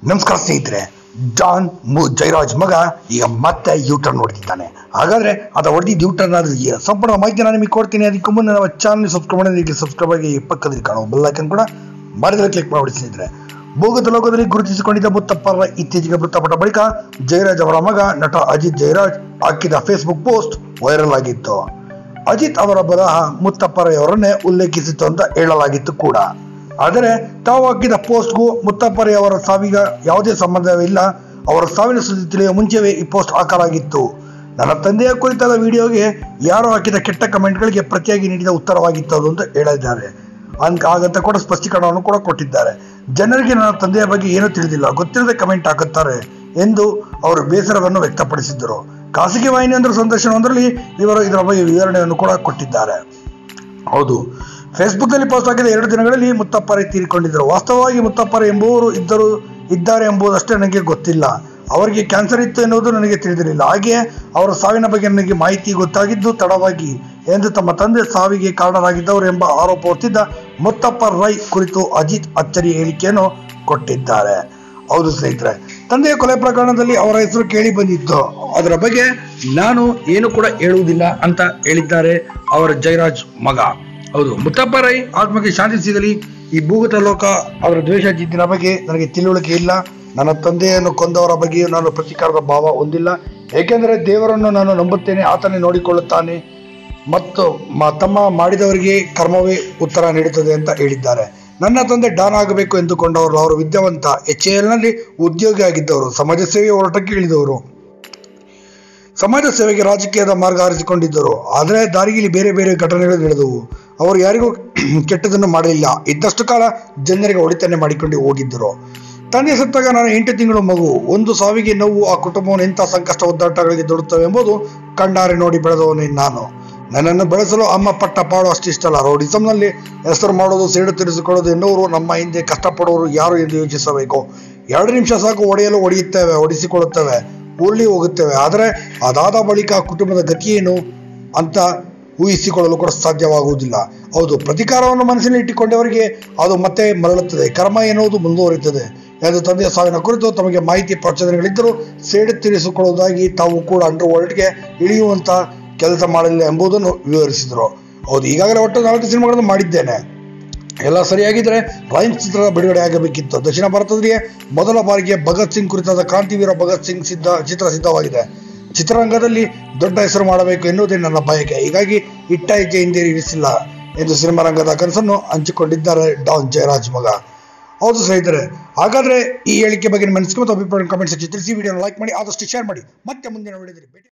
ನಮಸ್ಕಾರ ಸ್ನೇಹಿತರೆ ಜಾನ್ ಮು ಜಯರಾಜ್ ಮಗ ಈಗ ಮತ್ತೆ ಯೂ ಟರ್ನ್ ಹೊಡೆದಿದ್ದಾನೆ ಹಾಗಾದ್ರೆ ಅದು ಹೊಡೆದಿದ್ದು ಯೂ ಟರ್ನ್ ಆದ್ರೆ ಈ ಸಂಪೂರ್ಣ ಮಾಹಿತಿ ನಾನು ನಿಮಗೆ ಕೊಡ್ತೀನಿ ಅದಕ್ಕೆ ಮುಂದೆ ನಮ್ಮ ಚಾನಲ್ ಸಬ್ಸ್ಕ್ರೈಬ್ ಮಾಡಿ ಸಬ್ಸ್ಕ್ರೈಬ್ ಆಗಿ ಪಕ್ಕದಲ್ಲಿ ಕಾಣುವ ಬೆಲ್ ಐಕನ್ ಕೂಡ ಮರದಲ್ಲಿ ಕ್ಲಿಕ್ ಮಾಡಿ ಸ್ನೇಹಿತರೆ ಭೂಗತ ಲೋಕದಲ್ಲಿ ಗುರುತಿಸಿಕೊಂಡಿದ್ದ ಮುತ್ತಪ್ಪರ ಇತ್ತೀಚೆಗೆ ಮೃತಪಟ್ಟ ಬಳಿಕ ಜಯರಾಜ್ ಅವರ ಮಗ ನಟ ಅಜಿತ್ ಜಯರಾಜ್ ಹಾಕಿದ ಫೇಸ್ಬುಕ್ ಪೋಸ್ಟ್ ವೈರಲ್ ಆಗಿತ್ತು ಅಜಿತ್ ಅವರ ಬರಹ ಮುತ್ತಪ್ಪರೆಯವರನ್ನೇ ಉಲ್ಲೇಖಿಸಿತು ಅಂತ ಹೇಳಲಾಗಿತ್ತು ಕೂಡ ಆದರೆ ತಾವು ಹಾಕಿದ ಪೋಸ್ಟ್ಗೂ ಮುತ್ತಪ್ಪರೆಯವರ ಸಾವಿಗ ಯಾವುದೇ ಸಂಬಂಧವಿಲ್ಲ ಅವರ ಸಾವಿನ ಸುದ್ದಿ ತಿಳಿಯುವ ಮುಂಚೆವೇ ಈ ಪೋಸ್ಟ್ ಹಾಕಲಾಗಿತ್ತು ನನ್ನ ತಂದೆಯ ಕುರಿತಾದ ವಿಡಿಯೋಗೆ ಯಾರೋ ಹಾಕಿದ ಕೆಟ್ಟ ಕಮೆಂಟ್ಗಳಿಗೆ ಪ್ರತಿಯಾಗಿ ನೀಡಿದ ಉತ್ತರವಾಗಿತ್ತು ಅದು ಅಂತ ಹೇಳಿದ್ದಾರೆ ಅಂಕ ಹಾಗಂತ ಕೂಡ ಸ್ಪಷ್ಟೀಕರಣವನ್ನು ಕೂಡ ಕೊಟ್ಟಿದ್ದಾರೆ ಜನರಿಗೆ ನನ್ನ ತಂದೆಯ ಬಗ್ಗೆ ಏನೂ ತಿಳಿದಿಲ್ಲ ಗೊತ್ತಿಲ್ಲದೆ ಕಮೆಂಟ್ ಹಾಕುತ್ತಾರೆ ಎಂದು ಅವರು ಬೇಸರವನ್ನು ವ್ಯಕ್ತಪಡಿಸಿದ್ದರು ಖಾಸಗಿ ವಾಹಿನಿಯೊಂದರ ಸಂದರ್ಶನವೊಂದರಲ್ಲಿ ಇವರು ಇದರ ಬಗ್ಗೆ ವಿವರಣೆಯನ್ನು ಕೂಡ ಕೊಟ್ಟಿದ್ದಾರೆ ಹೌದು ಫೇಸ್ಬುಕ್ನಲ್ಲಿ ಪೋಸ್ಟ್ ಹಾಕಿದ ಎರಡು ದಿನಗಳಲ್ಲಿ ಮುತ್ತಪ್ಪರೆ ತೀರಿಕೊಂಡಿದ್ದರು ವಾಸ್ತವವಾಗಿ ಮುತ್ತಪ್ಪರೆ ಎಂಬುವರು ಇದ್ದರು ಇದ್ದಾರೆ ಎಂಬುದಷ್ಟೇ ನನಗೆ ಗೊತ್ತಿಲ್ಲ ಅವರಿಗೆ ಕ್ಯಾನ್ಸರ್ ಇತ್ತು ಎನ್ನುವುದು ನನಗೆ ತಿಳಿದಿರಲಿಲ್ಲ ಹಾಗೆಯೇ ಅವರ ಸಾವಿನ ಬಗ್ಗೆ ನನಗೆ ಮಾಹಿತಿ ಗೊತ್ತಾಗಿದ್ದು ತಡವಾಗಿ ಎಂದು ತಮ್ಮ ತಂದೆ ಸಾವಿಗೆ ಕಾರಣರಾಗಿದ್ದವರು ಎಂಬ ಆರೋಪ ಹೊತ್ತಿದ್ದ ಮುತ್ತಪ್ಪ ರೈ ಕುರಿತು ಅಜಿತ್ ಅಚ್ಚರಿ ಹೇಳಿಕೆಯನ್ನು ಕೊಟ್ಟಿದ್ದಾರೆ ಹೌದು ಸ್ನೇಹಿತರೆ ತಂದೆಯ ಕೊಲೆ ಪ್ರಕರಣದಲ್ಲಿ ಅವರ ಹೆಸರು ಕೇಳಿ ಬಂದಿತ್ತು ಅದರ ಬಗ್ಗೆ ನಾನು ಏನು ಕೂಡ ಹೇಳುವುದಿಲ್ಲ ಅಂತ ಹೇಳಿದ್ದಾರೆ ಅವರ ಜಯರಾಜ್ ಮಗ ಹೌದು ಮುತ್ತಪ್ಪ ರೈ ಆತ್ಮಕ್ಕೆ ಶಾಂತಿ ಸಿಗಲಿ ಈ ಭೂಗತ ಲೋಕ ಅವರ ದ್ವೇಷ ಜಿದ್ದಿನ ಬಗ್ಗೆ ನನಗೆ ತಿಳುವಳಿಕೆ ಇಲ್ಲ ನನ್ನ ತಂದೆಯನ್ನು ಕೊಂದವರ ಬಗ್ಗೆಯೂ ನಾನು ಪ್ರತೀಕಾರದ ಭಾವ ಹೊಂದಿಲ್ಲ ಏಕೆಂದರೆ ದೇವರನ್ನು ನಾನು ನಂಬುತ್ತೇನೆ ಆತನೇ ನೋಡಿಕೊಳ್ಳುತ್ತಾನೆ ಮತ್ತು ಮ- ತಮ್ಮ ಮಾಡಿದವರಿಗೆ ಕರ್ಮವೇ ಉತ್ತರ ನೀಡುತ್ತದೆ ಅಂತ ಹೇಳಿದ್ದಾರೆ ನನ್ನ ತಂದೆ ಡಾನ್ ಆಗಬೇಕು ಎಂದುಕೊಂಡವರು ಅವರು ವಿದ್ಯಾವಂತ ಎಚ್ ಎ ಎಲ್ನಲ್ಲಿ ಉದ್ಯೋಗಿ ಆಗಿದ್ದವರು ಸಮಾಜ ಸೇವೆ ಹೋರಾಟಕ್ಕೆ ಇಳಿದವರು ಸಮಾಜ ಸೇವೆಗೆ ರಾಜಕೀಯದ ಮಾರ್ಗ ಆರಿಸಿಕೊಂಡಿದ್ದರು ಆದರೆ ದಾರಿಯಲ್ಲಿ ಬೇರೆ ಬೇರೆ ಘಟನೆಗಳು ನಡೆದವು ಅವರು ಯಾರಿಗೂ ಕೆಟ್ಟದನ್ನು ಮಾಡಲಿಲ್ಲ ಇದ್ದಷ್ಟು ಕಾಲ ಜನರಿಗೆ ಒಳಿತನ್ನೇ ಮಾಡಿಕೊಂಡು ಹೋಗಿದ್ದರು ತಂದೆ ಸತ್ತಾಗ ನಾನು ಎಂಟು ತಿಂಗಳು ಮಗು ಒಂದು ಸಾವಿಗೆ ನೋವು ಆ ಕುಟುಂಬವನ್ನು ಎಂಥ ಸಂಕಷ್ಟ ಒದ್ದಾಟಗಳಿಗೆ ದೊಡುತ್ತವೆ ಎಂಬುದು ಕಣ್ಣಾರೆ ನೋಡಿ ಬೆಳೆದವನೇ ನಾನು ನನ್ನನ್ನು ಬೆಳೆಸಲು ಅಮ್ಮ ಪಟ್ಟ ಪಾಡು ಅಷ್ಟಿಷ್ಟಲ್ಲ ರೌಡಿಸಂನಲ್ಲಿ ಹೆಸರು ಮಾಡೋದು ಸೇಡು ತೀರಿಸಿಕೊಳ್ಳೋದು ಎನ್ನುವರು ನಮ್ಮ ಹಿಂದೆ ಕಷ್ಟಪಡುವವರು ಯಾರು ಎಂದು ಯೋಚಿಸಬೇಕು ಎರಡು ನಿಮಿಷ ಸಾಕು ಒಡೆಯಲು ಒಡೆಯುತ್ತೇವೆ ಒಡಿಸಿಕೊಳ್ಳುತ್ತೇವೆ ಉರುಳಿ ಹೋಗುತ್ತೇವೆ ಆದರೆ ಅದಾದ ಬಳಿಕ ಆ ಕುಟುಂಬದ ಗತಿಯೇನು ಅಂತ ಊಹಿಸಿಕೊಳ್ಳಲು ಕೂಡ ಸಾಧ್ಯವಾಗುವುದಿಲ್ಲ ಹೌದು ಪ್ರತಿಕಾರವನ್ನು ಮನಸ್ಸಿನಲ್ಲಿ ಇಟ್ಟುಕೊಂಡವರಿಗೆ ಅದು ಮತ್ತೆ ಮರಳುತ್ತದೆ ಕರ್ಮ ಎನ್ನುವುದು ಮುಂದುವರಿಯುತ್ತದೆ ಎಂದು ತಂದೆಯ ಸಾವಿನ ಕುರಿತು ತಮಗೆ ಮಾಹಿತಿ ಪ್ರಚೋದನೆಗಳಿದ್ದರೂ ಸೇಡು ತೀರಿಸಿಕೊಳ್ಳುವುದಾಗಿ ತಾವು ಕೂಡ ಅಂಡರ್ ವರ್ಲ್ಡ್ಗೆ ಇಳಿಯುವಂತ ಕೆಲಸ ಮಾಡಲಿಲ್ಲ ಎಂಬುದನ್ನು ವಿವರಿಸಿದರು ಹೌದು ಈಗಾಗಲೇ ಒಟ್ಟು ನಾಲ್ಕು ಸಿನಿಮಾಗಳನ್ನು ಮಾಡಿದ್ದೇನೆ ಎಲ್ಲ ಸರಿಯಾಗಿದ್ರೆ ರೈನ್ಸ್ ಚಿತ್ರದ ಬಿಡುಗಡೆ ಆಗಬೇಕಿತ್ತು ದಕ್ಷಿಣ ಭಾರತದಲ್ಲಿಯೇ ಮೊದಲ ಬಾರಿಗೆ ಭಗತ್ ಸಿಂಗ್ ಕುರಿತಾದ ಕ್ರಾಂತಿವೀರ ಭಗತ್ ಸಿಂಗ್ ಸಿದ್ಧ ಚಿತ್ರ ಸಿದ್ಧವಾಗಿದೆ ಚಿತ್ರರಂಗದಲ್ಲಿ ದೊಡ್ಡ ಹೆಸರು ಮಾಡಬೇಕು ಎನ್ನುವುದೇ ನನ್ನ ಬಯಕೆ ಹೀಗಾಗಿ ಇಟ್ಟ ಹೆಜ್ಜೆ ಹಿಂದೆ ಇರಿಸಿಲ್ಲ ಎಂದು ಸಿನಿಮಾ ರಂಗದ ಕನಸನ್ನು ಹಂಚಿಕೊಂಡಿದ್ದಾರೆ ಡಾನ್ ಜಯರಾಜ್ ಮಗ ಹೌದು ಸ್ನೇಹಿತರೆ ಹಾಗಾದ್ರೆ ಈ ಹೇಳಿಕೆ ಬಗ್ಗೆ ನಿಮ್ಮ ಅನಿಸಿಕೆ ಮತ್ತು ಅಭಿಪ್ರಾಯ ಕಮೆಂಟ್ ಸೆಕ್ಷನ್ ತಿಳಿಸಿ ವಿಡಿಯೋನ ಲೈಕ್ ಮಾಡಿ ಆದಷ್ಟು ಶೇರ್ ಮಾಡಿ ಮತ್ತೆ ಮುಂದಿನ ವಿಡಿಯೋದಲ್ಲಿ ಭೇಟಿ